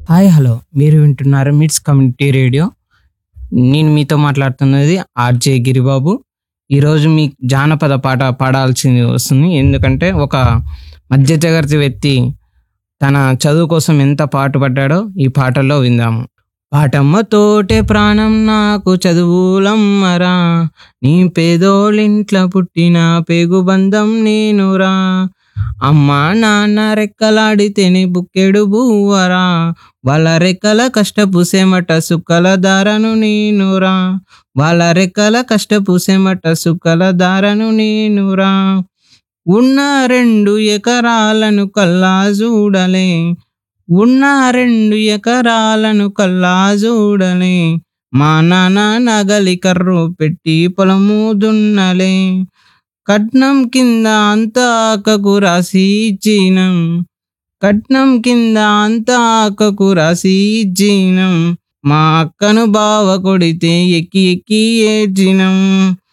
hi hello మీరు వింటున్నారు మిట్స్ కమ్యూనిటీ రేడియో నేను మీతో మాట్లాడుతున్నది ఆర్జే గిరిబాబు ఈరోజు మీ జానపద పాట పాడాల్సింది వస్తుంది ఎందుకంటే ఒక మధ్యతరగతి వ్యక్తి తన చదువు కోసం ఎంత పాటుపడ్డాడో ఈ పాటల్లో విందాము పాటమ్మ తోటే ప్రాణం నాకు చదువులమ్మరా నీ పేదోళ్ళింట్లో పుట్టిన పేగు బంధం నేనురా అమ్మా నాన్న రెక్కలాడితేనే బుక్కెడు బువ్వరా వాళ్ళ రెక్కల కష్టపు సెమట సుక్కల దారను నేనురా వాళ్ళ రెక్కల కష్టపు సెమట సుక్కల దారను నేనురా ఉన్న రెండు ఎకరాలను కల్లా చూడలే ఉన్న రెండు ఎకరాలను కల్లా చూడలే మా నాన్న నగలి కర్రు పెట్టి పొలము దున్నలే కట్నం కింద అంతా అక్కకు రాసి ఇచ్చినం కట్నం కింద అంతా అక్కకు రాసి ఇచ్చినం మా అక్కను బావ కొడితే ఎక్కి ఎక్కి ఏడ్చినం